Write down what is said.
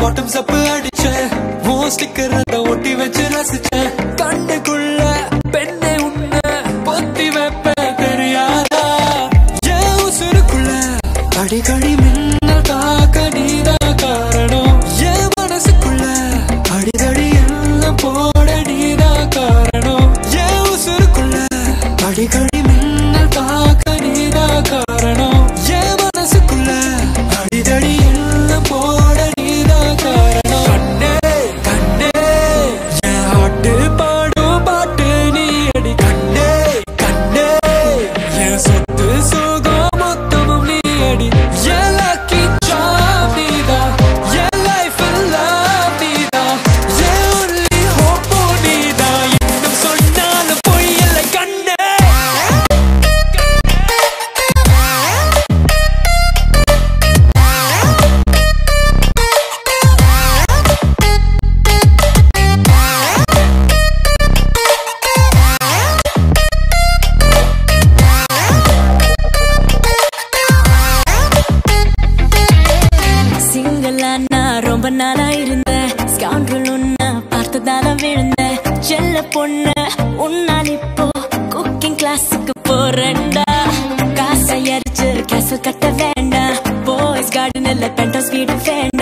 bottoms அப் அடிச்சேன் ஓ sticker ஒட்டி வச்சு ரசிச்சேன் கண்ணுக்குள்ள பெண்ணை உன்ன பொத்தி வைப்பேன் தெரியாதா என் உசுருக்குள்ள அடிக்கடி மின்னல் தாக்க நீதான் காரணம் என் மனசுக்குள்ள அடிதடி எல்லாம் போட நீதான் காரணம் என் உசுருக்குள்ள அடிக்கடி மின்னல் தாக்க நீதான் காரணம் என் மனசுக்குள்ள அடிதடி எல்லாம் போட நீதான் காரணம் கண்ணே கண்ணே என் ஹாட்டு பாடும் பாட்டு நீ அடி கண்ணே கண்ணே என் சொத்து சுகம் மொத்தமும் நீ அடி என் lucky charm நீதான் என் life in love நீதான் என் only hope உம் நீதான் இன்னும் சொன்னாலும் பொய் இல்லை கண்ணே சிங்கிளா நான் ரொம்ப நாளா இருந்தேன் ஸ்கவுண்டல் உன்ன பார்த்ததால விழுந்தேன் செல்ல பொண்ணு உன்னால் இப்போ குக்கிங் கிளாஸுக்கு போறேன்டா காசை அரிச்சு கேசல் கட்ட வேண்டாம் பாய்ஸ் கார்டன் இல்ல பென்டோஸ் வீடு வேண்டாம்